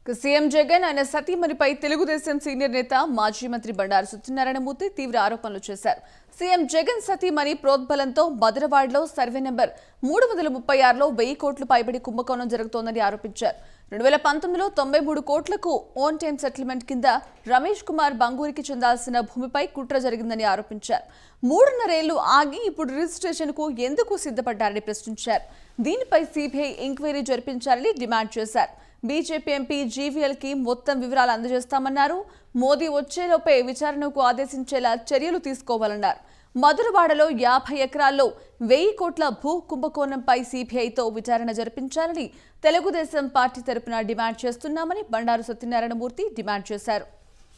ఇక సీఎం జగన్ ఆయన సతీమణిపై తెలుగుదేశం సీనియర్ నేత మాజీ మంత్రి బండారు సత్యనారాయణమూర్తి తీవ్ర ఆరోపణలు చేశారు సీఎం జగన్ సతీమణి ప్రోద్బలంతో మధురవాడలో సర్వే నెంబర్ మూడు వందల ముప్పై ఆరులో వెయ్యి కోట్లు పైబడి కుంభకోణం జరుగుతోందని ఆరోపించారు రెండు వేల పంతొమ్మిదిలో తొంభై మూడు కోట్లకు ఓన్ టైం సెటిల్మెంట్ కింద రమేష్ కుమార్ బంగూరికి చెందాల్సిన భూమిపై కుట్ర జరిగిందని ఆరోపించారు మూడున్నరేళ్లు ఆగి ఇప్పుడు రిజిస్ట్రేషన్కు ఎందుకు సిద్ధపడ్డారని ప్రశ్నించారు దీనిపై సిబిఐ ఎంక్వైరీ జరిపించాలని డిమాండ్ చేశారు బీజేపీ ఎంపీ జీవీఎల్ కి మొత్తం వివరాలు అందజేస్తామన్నారు మోదీ వచ్చేలోపే విచారణకు ఆదేశించేలా చర్యలు తీసుకోవాలన్నారు మధురవాడలో యాభై ఎకరాల్లో వెయ్యి కోట్ల భూ కుంభకోణంపై సిబిఐతో విచారణ జరిపించాలని తెలుగుదేశం పార్టీ తరపున డిమాండ్ చేస్తున్నామని బండారు సత్యనారాయణమూర్తి డిమాండ్ చేశారు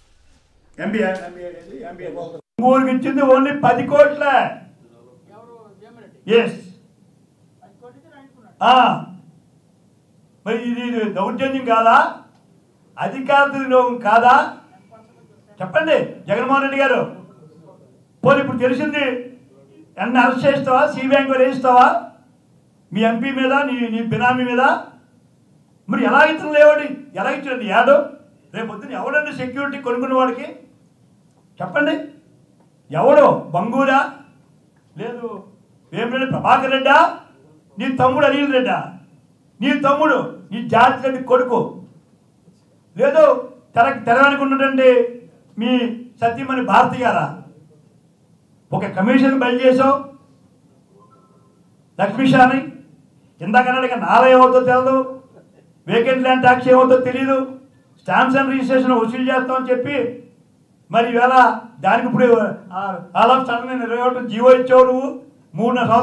ఊరికి ఇచ్చింది ఓన్లీ పది కోట్ల ఎస్ మరి ఇది ఇది దౌర్జన్యం కాదా అధికార దుర్వినియోగం కాదా చెప్పండి జగన్మోహన్ రెడ్డి గారు పోనీ ఇప్పుడు తెలిసింది ఎన్ని అరెస్ట్ చేస్తావా సిబిఐ ఎంక్వైరీ చేస్తావా మీ ఎంపీ మీద నీ నీ బినామీ మీద మరి ఎలా ఇతను లేవాడి ఎలా ఇచ్చాడు యాడు రేపు పొద్దున్న ఎవడండి సెక్యూరిటీ కొనుక్కున్న వాడికి చెప్పండి ఎవడు బంగూరా లేదు వేమిరెడ్డి ప్రభాకర్ రెడ్డా నీ తమ్ముడు అనిల్ రెడ్డా నీ తమ్ముడు నీ జాతి రెడ్డి కొడుకు లేదు తెర తెరవనుకున్నటువంటి మీ సత్యమణి భారతి గారా ఒక కమిషన్ బయలు చేసావు లక్ష్మీషాని ఇందాక అడిగిన నారా ఏమవుతో తెలియదు వేకెంట్ ల్యాండ్ ట్యాక్స్ ఏమవుతో తెలియదు స్టాంప్స్ అండ్ రిజిస్ట్రేషన్ వసూలు చేస్తామని చెప్పి మరి ఈవేళ దానికి ఇప్పుడు ఆల్ ఆఫ్ సడన్ ఇరవై ఒకటి జీవో ఇచ్చావు నువ్వు మూడున్నర సంవత్సరాలు